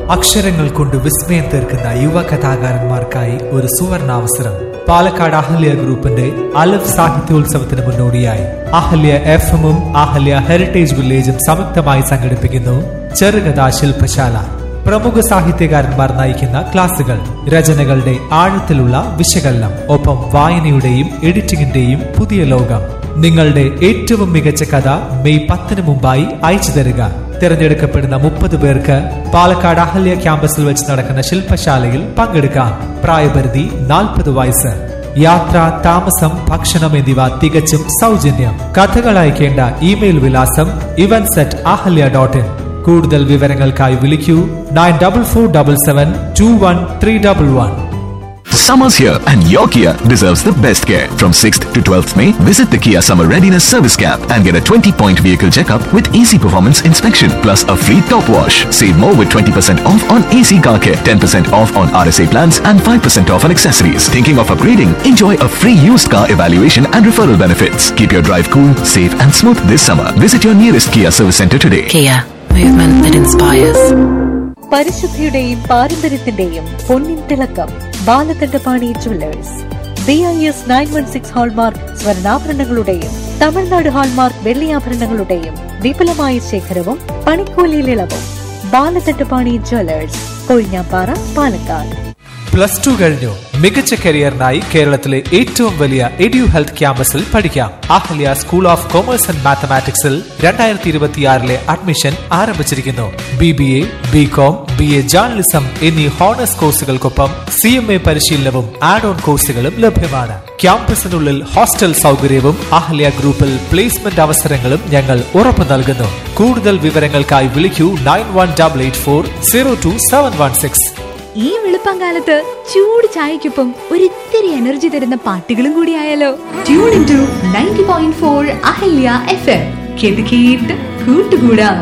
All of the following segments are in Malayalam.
അക്ഷരങ്ങൾ കൊണ്ട് വിസ്മയം തീർക്കുന്ന യുവ കഥാകാരന്മാർക്കായി ഒരു സുവർണാവസരം പാലക്കാട് അഹല്യ ഗ്രൂപ്പിന്റെ അലഫ് സാഹിത്യോത്സവത്തിന് മുന്നോടിയായി അഹല്യ എഫ് എമ്മും അഹല്യ ഹെറിറ്റേജ് വില്ലേജും സംയുക്തമായി സംഘടിപ്പിക്കുന്നു ചെറുകഥാ ശില്പശാല പ്രമുഖ സാഹിത്യകാരന്മാർ നയിക്കുന്ന ക്ലാസുകൾ രചനകളുടെ ആഴത്തിലുള്ള വിശകലനം ഒപ്പം വായനയുടെയും എഡിറ്റിംഗിന്റെയും പുതിയ ലോകം നിങ്ങളുടെ ഏറ്റവും മികച്ച കഥ മെയ് പത്തിന് മുമ്പായി അയച്ചു തരിക തിരഞ്ഞെടുക്കപ്പെടുന്ന മുപ്പത് പേർക്ക് പാലക്കാട് അഹല്യ ക്യാമ്പസിൽ വെച്ച് നടക്കുന്ന ശില്പശാലയിൽ പങ്കെടുക്കാം പ്രായപരിധി നാൽപ്പത് വയസ്സ് യാത്ര താമസം ഭക്ഷണം എന്നിവ തികച്ചും സൗജന്യം കഥകൾ അയക്കേണ്ട ഇമെയിൽ വിലാസം Evans at Ahalya dot in കൂടുതൽ വിവരങ്ങൾക്കായി വിളിക്കൂ nine double four double seven two one three double one Summer's here and your Kia deserves the best care. From 6th to 12th May, visit the Kia Summer Readiness Service Camp and get a 20-point vehicle checkup with easy performance inspection plus a free top wash. Save more with 20% off on AC car care, 10% off on RSA plans and 5% off on accessories. Thinking of upgrading? Enjoy a free used car evaluation and referral benefits. Keep your drive cool, safe and smooth this summer. Visit your nearest Kia service center today. Kia, movement that inspires. പരിശുദ്ധിയുടെയും പാരമ്പര്യത്തിന്റെയും പൊന്നിൻ തിളക്കം Balakandapani jewellers B I S nine one six hallmark സ്വർണ്ണാഭരണങ്ങളുടെയും തമിഴ്നാട് ഹാൾമാർക്ക് വെള്ളിയാഭരണങ്ങളുടെയും വിപുലമായ ശേഖരവും പണിക്കൂലിയിൽ ഇളവും Balakandapani jewellers Kozhinjampara Palakkad plus two കഴിഞ്ഞു മികച്ച കരിയറിനായി കേരളത്തിലെ ഏറ്റവും വലിയ എഡ്യു ഹെൽത്ത് ക്യാമ്പസിൽ പഠിക്കാം Ahalya school of commerce and മാത്തമാറ്റിക്സിൽ രണ്ടായിരത്തി ഇരുപത്തിയാറിലെ അഡ്മിഷൻ ആരംഭിച്ചിരിക്കുന്നു B B A B com B A journalism എന്നീ ഹോണേഴ്സ് കോഴ്സുകൾക്കൊപ്പം സി എം എ പരിശീലനവും ആഡ് ഓൺ കോഴ്സുകളും ലഭ്യമാണ് ക്യാമ്പസിനുള്ളിൽ ഹോസ്റ്റൽ സൗകര്യവും അഹല്യ ഗ്രൂപ്പിൽ പ്ലേസ്മെന്റ് അവസരങ്ങളും ഞങ്ങൾ ഉറപ്പു നൽകുന്നു കൂടുതൽ വിവരങ്ങൾക്കായി വിളിക്കൂ nine one double eight four zero two seven one six ഈ വെളുപ്പംകാലത്ത് ചൂട് ചായക്കൊപ്പം ഒരിത്തിരി എനർജി തരുന്ന പാട്ടുകളും കൂടി ആയാലോ tune in to ninety point four Ahalya F M കേട്ട് കേട്ട് കൂട്ടുകൂടാം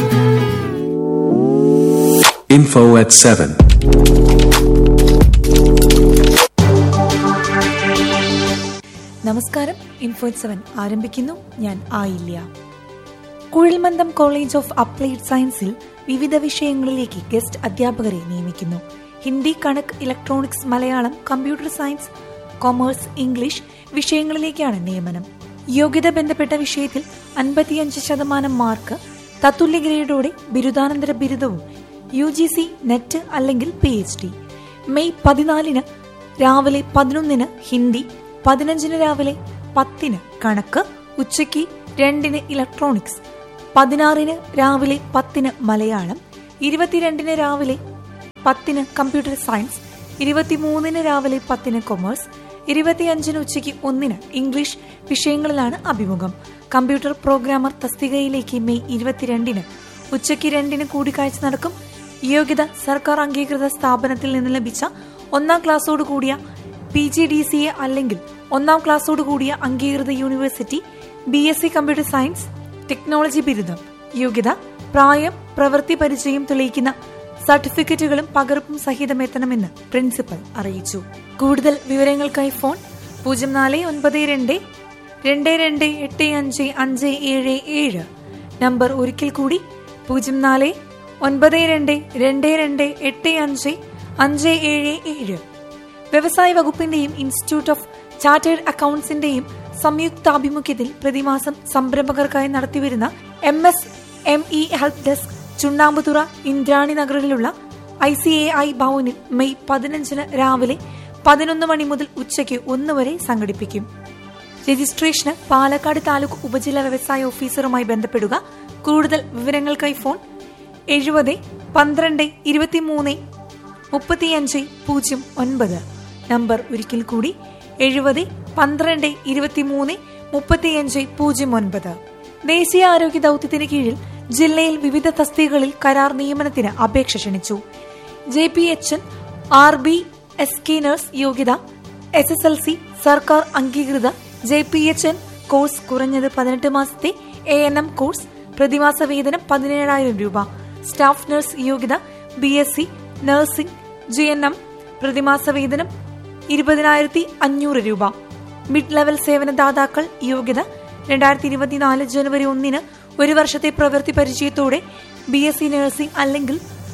Info at 7. നമസ്കാരം ഇൻഫോറ്റ് സെവൻ ആരംഭിക്കുന്നു ഞാൻ ആയില്യ കുഴൽമന്ദം കോളേജ് ഓഫ് അപ്ലൈഡ് സയൻസിൽ വിവിധ വിഷയങ്ങളിലേക്ക് ഗസ്റ്റ് അധ്യാപകരെ നിയമിക്കുന്നു ഹിന്ദി കണക്ക് electronics Malayalam computer science commerce English വിഷയങ്ങളിലേക്കാണ് നിയമനം യോഗ്യത ബന്ധപ്പെട്ട വിഷയത്തിൽ അൻപത്തിയഞ്ച് ശതമാനം മാർക്ക് തത്തുല്യ ഗ്രേഡോടെ ബിരുദാനന്തര ബിരുദവും യു ജി സി നെറ്റ് അല്ലെങ്കിൽ പി എച്ച് ഡി മെയ് പതിനാലിന് രാവിലെ പതിനൊന്നിന് ഹിന്ദി പതിനഞ്ചിന് രാവിലെ പത്തിന് കണക്ക് ഉച്ചയ്ക്ക് രണ്ടിന് ഇലക്ട്രോണിക്സ് പതിനാറിന് രാവിലെ പത്തിന് മലയാളം ഇരുപത്തിരണ്ടിന് രാവിലെ പത്തിന് കമ്പ്യൂട്ടർ സയൻസ് ഇരുപത്തിമൂന്നിന് രാവിലെ പത്തിന് കൊമേഴ്സ് ഇരുപത്തിയഞ്ചിന് ഉച്ചയ്ക്ക് ഒന്നിന് ഇംഗ്ലീഷ് വിഷയങ്ങളിലാണ് അഭിമുഖം കമ്പ്യൂട്ടർ പ്രോഗ്രാമർ തസ്തികയിലേക്ക് മെയ് ഇരുപത്തിരണ്ടിന് ഉച്ചയ്ക്ക് രണ്ടിന് കൂടിക്കാഴ്ച നടക്കും യോഗ്യത സർക്കാർ അംഗീകൃത സ്ഥാപനത്തിൽ നിന്ന് ലഭിച്ച ഒന്നാം ക്ലാസ്സോട് കൂടിയ P G D C A അല്ലെങ്കിൽ ഒന്നാം ക്ലാസ്സോട് കൂടിയ അംഗീകൃത university B S C computer science technology ബിരുദം യോഗ്യത പ്രായം പ്രവൃത്തി പരിചയം തെളിയിക്കുന്ന സർട്ടിഫിക്കറ്റുകളും പകർപ്പും സഹിതം എത്തണമെന്ന് പ്രിൻസിപ്പൽ അറിയിച്ചു കൂടുതൽ വിവരങ്ങൾക്കായി ഫോൺ പൂജ്യം നാല് ഒൻപത് രണ്ട് രണ്ട് രണ്ട് എട്ട് അഞ്ച് അഞ്ച് ഏഴ് ഏഴ് നമ്പർ ഒരിക്കൽ കൂടി പൂജ്യം നാല് ഒൻപത് രണ്ട് രണ്ട് രണ്ട് എട്ട് അഞ്ച് അഞ്ച് ഏഴ് ഏഴ് വ്യവസായ വകുപ്പിന്റെയും ഇൻസ്റ്റിറ്റ്യൂട്ട് ഓഫ് ചാർട്ടേഡ് അക്കൌണ്ട്സിന്റെയും സംയുക്താഭിമുഖ്യത്തിൽ പ്രതിമാസം സംരംഭകർക്കായി നടത്തിവരുന്ന M S M E help desk Chunnamputhura Indrani നഗറിലുള്ള ഐ സി എ ഐ ഭവനിൽ മെയ് പതിനഞ്ചിന് രാവിലെ പതിനൊന്ന് മണി മുതൽ ഉച്ചയ്ക്ക് ഒന്ന് വരെ സംഘടിപ്പിക്കും രജിസ്ട്രേഷന് പാലക്കാട് താലൂക്ക് ഉപജില്ലാ വ്യവസായ ഓഫീസറുമായി ബന്ധപ്പെടുക കൂടുതൽ വിവരങ്ങൾക്കായി ഫോൺ എഴുപത് പന്ത്രണ്ട് ഇരുപത്തിമൂന്ന് മുപ്പത്തിയഞ്ച് പൂജ്യം ഒൻപത് നമ്പർ ഒരിക്കൽ കൂടി എഴുപത് പന്ത്രണ്ട് ഇരുപത്തിമൂന്ന് മുപ്പത്തിയഞ്ച് പൂജ്യം ഒൻപത് ദേശീയ ആരോഗ്യ ദൌത്യത്തിന് കീഴിൽ ജില്ലയിൽ വിവിധ തസ്തികകളിൽ കരാർ നിയമനത്തിന് അപേക്ഷ ക്ഷണിച്ചു J P H N R B S K nurse യോഗ്യത എസ് എസ് എൽ സി സർക്കാർ അംഗീകൃത J P H N course കുറഞ്ഞത് പതിനെട്ട് മാസത്തെ എ എൻ എം കോഴ്സ് പ്രതിമാസ വേതനം പതിനേഴായിരം രൂപ സ്റ്റാഫ് നഴ്സ് യോഗ്യത B S C nursing G N M പ്രതിമാസ വേതനം ഇരുപതിനായിരത്തി അഞ്ഞൂറ് രൂപ മിഡ് ലെവൽ സേവനദാതാക്കൾ യോഗ്യത രണ്ടായിരത്തി ഇരുപത്തിനാല് ജനുവരി ഒന്നിന് ഒരു വർഷത്തെ പ്രവൃത്തി പരിചയത്തോടെ ബി എസ് സി നഴ്സിംഗ് അല്ലെങ്കിൽ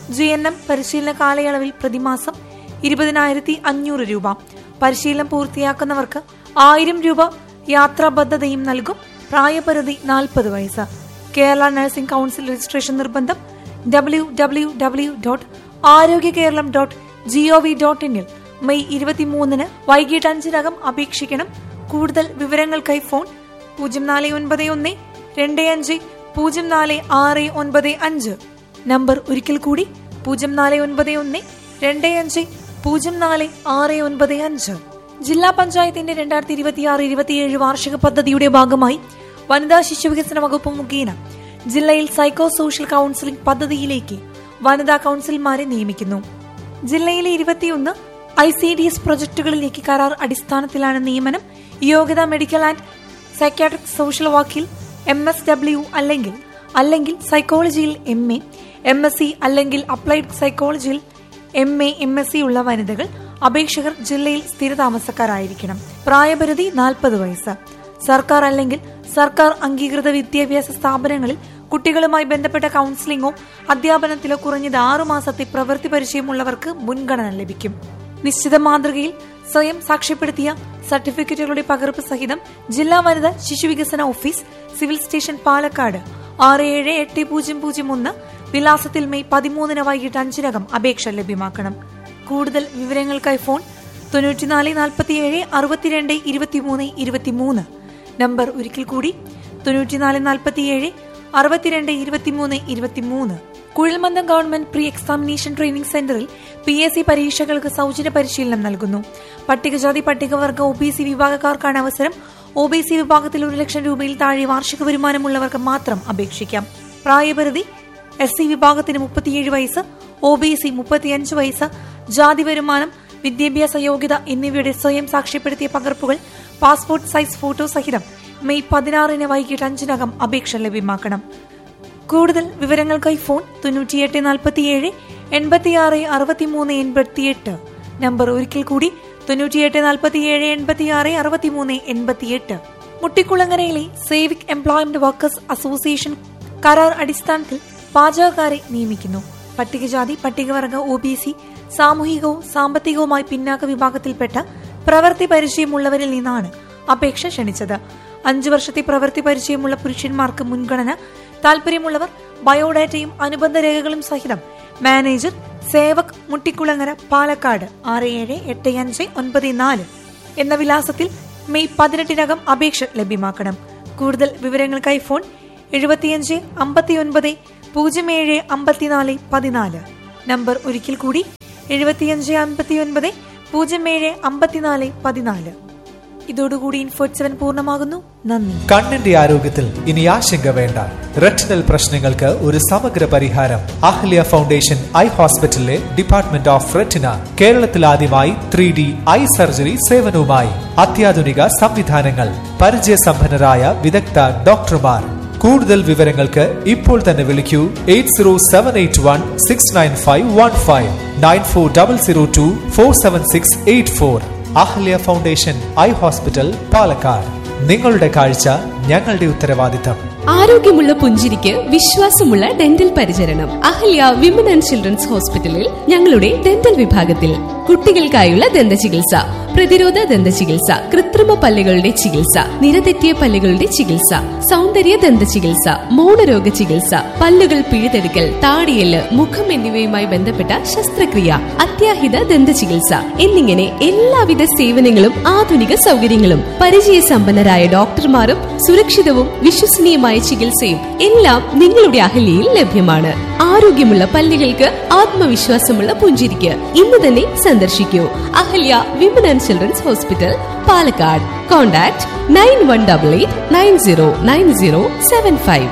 ജി എൻ എം പരിശീലന കാലയളവിൽ പ്രതിമാസം ഇരുപതിനായിരത്തി അഞ്ഞൂറ് രൂപ പരിശീലനം പൂർത്തിയാക്കുന്നവർക്ക് ആയിരം രൂപ യാത്രാബദ്ധതയും നൽകും പ്രായപരിധി നാൽപ്പത് വയസ്സ് കേരള നഴ്സിംഗ് കൌൺസിൽ രജിസ്ട്രേഷൻ നിർബന്ധം W W W dot Arogya Keralam dot G O V dot ഇന്നിൽ മെയ് ഇരുപത്തിമൂന്നിന് വൈകിട്ട് അഞ്ചിനകം അപേക്ഷിക്കണം കൂടുതൽ വിവരങ്ങൾക്കായി ഫോൺ പൂജ്യം നാല് ഒൻപത് ഒന്ന് രണ്ട് അഞ്ച് പൂജ്യം നാല് ആറ് ഒൻപത് അഞ്ച് നമ്പർ ഒരിക്കൽ കൂടി പൂജ്യം നാല് ഒൻപത് ഒന്ന് രണ്ട് അഞ്ച് പൂജ്യം നാല് ആറ് ഒൻപത് അഞ്ച് ജില്ലാ പഞ്ചായത്തിന്റെ രണ്ടായിരത്തി ഇരുപത്തിയാറ് ഇരുപത്തിയേഴ് വാർഷിക പദ്ധതിയുടെ ഭാഗമായി വനിതാ ശിശുവികസന വകുപ്പ് മുഖേന ജില്ലയിൽ സൈക്കോ സോഷ്യൽ കൌൺസിലിംഗ് പദ്ധതിയിലേക്ക് വനിതാ കൌൺസിലർമാരെ നിയമിക്കുന്നു ജില്ലയിലെ ഇരുപത്തിയൊന്ന് ഐ സി ഡി എസ് പ്രൊജക്ടുകളിലേക്ക് കരാർ അടിസ്ഥാനത്തിലാണ് നിയമനം യോഗ്യത മെഡിക്കൽ ആൻഡ് സൈക്യാട്രിക് സോഷ്യൽ വർക്കിൽ എം എസ് ഡബ്ല്യു അല്ലെങ്കിൽ അല്ലെങ്കിൽ സൈക്കോളജിയിൽ M A M S C അല്ലെങ്കിൽ അപ്ലൈഡ് സൈക്കോളജിയിൽ M A M S C ഉള്ള വനിതകൾ അപേക്ഷകർ ജില്ലയിൽ സ്ഥിരതാമസക്കാരായിരിക്കണം പ്രായപരിധി നാൽപ്പത് വയസ്സ് സർക്കാർ അല്ലെങ്കിൽ സർക്കാർ അംഗീകൃത വിദ്യാഭ്യാസ സ്ഥാപനങ്ങളിൽ കുട്ടികളുമായി ബന്ധപ്പെട്ട കൌൺസിലിംഗോ അധ്യാപനത്തിലോ കുറഞ്ഞത് ആറു മാസത്തെ പ്രവൃത്തി പരിചയമുള്ളവർക്ക് മുൻഗണന ലഭിക്കും നിശ്ചിത മാതൃകയിൽ സ്വയം സാക്ഷ്യപ്പെടുത്തിയ സർട്ടിഫിക്കറ്റുകളുടെ പകർപ്പ് സഹിതം ജില്ലാ വനിത ശിശുവികസന ഓഫീസ് സിവിൽ സ്റ്റേഷൻ പാലക്കാട് ആറ് ഏഴ് എട്ട് പൂജ്യം പൂജ്യം ഒന്ന് വിലാസത്തിൽ മെയ് പതിമൂന്നിന് വൈകിട്ട് അഞ്ചിനകം അപേക്ഷ ലഭ്യമാക്കണം കൂടുതൽ വിവരങ്ങൾക്കായി ഫോൺ തൊണ്ണൂറ്റിനാല് നാൽപ്പത്തിയേഴ് അറുപത്തിരണ്ട് ഇരുപത്തിമൂന്ന് ഇരുപത്തിമൂന്ന് നമ്പർ ഒരിക്കൽ കൂടി തൊണ്ണൂറ്റിനാല് നാൽപ്പത്തിയേഴ് അറുപത്തിരണ്ട് ഇരുപത്തിമൂന്ന് ഇരുപത്തിമൂന്ന് കുഴൽമന്ദം ഗവൺമെന്റ് പ്രീ എക്സാമിനേഷൻ ട്രെയിനിംഗ് സെന്ററിൽ പി എസ് സി പരീക്ഷകൾക്ക് സൗജന്യ പരിശീലനം നൽകുന്നു പട്ടികജാതി പട്ടികവർഗ ഒ ബി സി വിഭാഗക്കാർക്കാണ് അവസരം ഒ ബി സി വിഭാഗത്തിൽ ഒരു ലക്ഷം രൂപയിൽ താഴെ വാർഷിക വരുമാനമുള്ളവർക്ക് മാത്രം അപേക്ഷിക്കാം പ്രായപരിധി എസ് സി വിഭാഗത്തിന് മുപ്പത്തിയേഴ് വയസ്സ് ഒ ബി സി മുപ്പത്തിയഞ്ച് വയസ്സ് ജാതി വരുമാനം വിദ്യാഭ്യാസ യോഗ്യത എന്നിവയുടെ സ്വയം സാക്ഷ്യപ്പെടുത്തിയ പകർപ്പുകൾ പാസ്പോർട്ട് സൈസ് ഫോട്ടോ സഹിതം മെയ് പതിനാറിന് വൈകിട്ട് അഞ്ചിനകം അപേക്ഷ ലഭ്യമാക്കണം കൂടുതൽ വിവരങ്ങൾക്കായി ഫോൺ തൊണ്ണൂറ്റിയെട്ട് നാൽപ്പത്തിയേഴ് എൺപത്തിയാറ് അറുപത്തിമൂന്ന് എൺപത്തിയെട്ട് നമ്പർ ഒരിക്കൽ കൂടി തൊണ്ണൂറ്റിയെട്ട് നാൽപ്പത്തിയേഴ് എൺപത്തിയാറ് അറുപത്തിമൂന്ന് എൺപത്തിയെട്ട് മുട്ടിക്കുളങ്ങരയിലെ സേവിക് എംപ്ലോയ്മെന്റ് വർക്കേഴ്സ് അസോസിയേഷൻ കരാർ അടിസ്ഥാനത്തിൽ പാചകക്കാരെ നിയമിക്കുന്നു പട്ടികജാതി പട്ടികവർഗ ഒ ബി സി സാമൂഹികവും സാമ്പത്തികവുമായി പിന്നാക്ക വിഭാഗത്തിൽപ്പെട്ട പ്രവൃത്തി പരിചയമുള്ളവരിൽ നിന്നാണ് അപേക്ഷ ക്ഷണിച്ചത് അഞ്ചു വർഷത്തെ പ്രവൃത്തി പരിചയമുള്ള പുരുഷന്മാർക്ക് മുൻഗണന താൽപര്യമുള്ളവർ ബയോഡാറ്റയും അനുബന്ധ രേഖകളും സഹിതം മാനേജർ സേവക് മുട്ടിക്കുളങ്ങര പാലക്കാട് ആറ് ഏഴ് എട്ട് അഞ്ച് ഒൻപത് നാല് എന്ന വിലാസത്തിൽ മെയ് പതിനെട്ടിനകം അപേക്ഷ ലഭ്യമാക്കണം കൂടുതൽ വിവരങ്ങൾക്കായി ഫോൺ എഴുപത്തിയഞ്ച് അമ്പത്തിയൊൻപത് പൂജ്യം ഏഴ് അമ്പത്തിനാല് പതിനാല് നമ്പർ ഒരിക്കൽ കൂടി എഴുപത്തിയഞ്ച് അമ്പത്തിയൊൻപത് പൂജ്യം ഏഴ് അമ്പത്തിനാല് പതിനാല് ഇതോടുകൂടി ഇൻഫോട്ട് സെവൻ പൂർണ്ണമാകുന്നു നന്ദി കണ്ണിന്റെ ആരോഗ്യത്തിൽ ഇനി ആശങ്ക വേണ്ട റെറ്റിനൽ പ്രശ്നങ്ങൾക്ക് ഒരു സമഗ്ര പരിഹാരം അഹ്ലിയ ഫൗണ്ടേഷൻ ഐ ഹോസ്പിറ്റലിലെ ഡിപ്പാർട്ട്മെന്റ് ഓഫ് റെറ്റിന കേരളത്തിൽ ആദ്യമായി ത്രീ ഡി ഐ സർജറി സേവനവുമായി അത്യാധുനിക സംവിധാനങ്ങൾ പരിചയസമ്പന്നരായ വിദഗ്ധ ഡോക്ടർമാർ കൂടുതൽ വിവരങ്ങൾക്ക് ഇപ്പോൾ തന്നെ വിളിക്കൂ eight zero seven eight one six nine five one five nine four double zero two four seven six eight four Ahalia foundation eye hospital Palakkad നിങ്ങളുടെ കാഴ്ച ഞങ്ങളുടെ ഉത്തരവാദിത്തം ആരോഗ്യമുള്ള പുഞ്ചിരിക്ക് വിശ്വാസമുള്ള ഡെന്റൽ പരിചരണം അഹല്യ വിമൻ ആൻഡ് ചിൽഡ്രൻസ് ഹോസ്പിറ്റലിൽ ഞങ്ങളുടെ ഡെന്റൽ വിഭാഗത്തിൽ കുട്ടികൾക്കായുള്ള ദന്ത ചികിത്സ പ്രതിരോധ ദന്ത ചികിത്സ കൃത്രിമ പല്ലുകളുടെ ചികിത്സ നിരതെറ്റിയ പല്ലുകളുടെ ചികിത്സ സൗന്ദര്യ ദന്ത ചികിത്സ മൗനരോഗ ചികിത്സ പല്ലുകൾ പിഴുതെടുക്കൽ താടിയല് മുഖം എന്നിവയുമായി ബന്ധപ്പെട്ട ശസ്ത്രക്രിയ അത്യാഹിത ദന്ത ചികിത്സ എന്നിങ്ങനെ എല്ലാവിധ സേവനങ്ങളും ആധുനിക സൗകര്യങ്ങളും പരിചയസമ്പന്നരായ ഡോക്ടർമാരും സുരക്ഷിതവും വിശ്വസനീയമായ ചികിത്സയും എല്ലാം നിങ്ങളുടെ അഹല്യയിൽ ലഭ്യമാണ് ആരോഗ്യമുള്ള പല്ലുകൾക്ക് ആത്മവിശ്വാസമുള്ള പുഞ്ചിരിക്ക് ഇന്ന് തന്നെ സന്ദർശിക്കൂ Ahalia women and children's hospital Palakkad contact nine one double eight nine zero nine zero seven five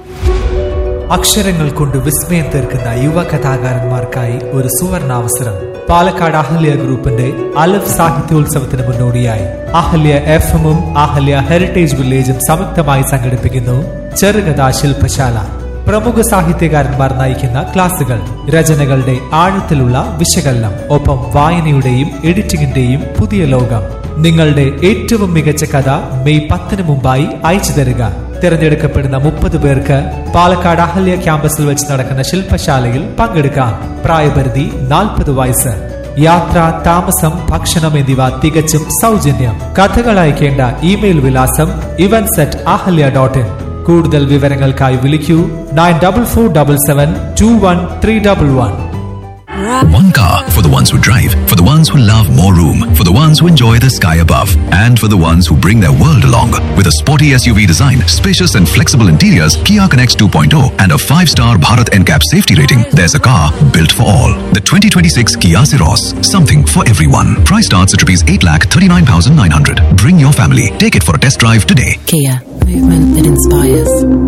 അക്ഷരങ്ങൾ കൊണ്ട് വിസ്മയം തീർക്കുന്ന യുവ കഥാകാരന്മാർക്കായി ഒരു സുവർണാവസരം പാലക്കാട് അഹല്യ ഗ്രൂപ്പിന്റെ അലഫ് സാഹിത്യോത്സവത്തിന് മുന്നോടിയായി അഹല്യ എഫ് എമ്മും അഹല്യ ഹെറിറ്റേജ് വില്ലേജും സംയുക്തമായി സംഘടിപ്പിക്കുന്നു ചെറുകഥാ ശില്പശാല പ്രമുഖ സാഹിത്യകാരന്മാർ നയിക്കുന്ന ക്ലാസുകൾ രചനകളുടെ ആഴത്തിലുള്ള വിശകലനം ഒപ്പം വായനയുടെയും എഡിറ്റിംഗിന്റെയും പുതിയ ലോകം നിങ്ങളുടെ ഏറ്റവും മികച്ച കഥ മെയ് പത്തിന് മുമ്പായി അയച്ചു തരിക തിരഞ്ഞെടുക്കപ്പെടുന്ന മുപ്പത് പേർക്ക് പാലക്കാട് അഹല്യ ക്യാമ്പസിൽ വെച്ച് നടക്കുന്ന ശില്പശാലയിൽ പങ്കെടുക്കാം പ്രായപരിധി നാൽപ്പത് വയസ്സ് യാത്ര താമസം ഭക്ഷണം എന്നിവ തികച്ചും സൗജന്യം കഥകൾ അയക്കേണ്ട ഇമെയിൽ വിലാസം Evans at Ahalya dot in കൂടുതൽ വിവരങ്ങൾക്കായി വിളിക്കൂ nine double four double seven two one three double one One car for the ones who drive, for the ones who love more room, for the ones who enjoy the sky above, and for the ones who bring their world along. With a sporty SUV design, spacious and flexible interiors, Kia Connects 2.0, and a 5-star Bharat NCAP safety rating, there's a car built for all. The 2026 Kia Ceros, something for everyone. Price starts at rupees 8,39,900. Bring your family. Take it for a test drive today. Kia, movement that inspires.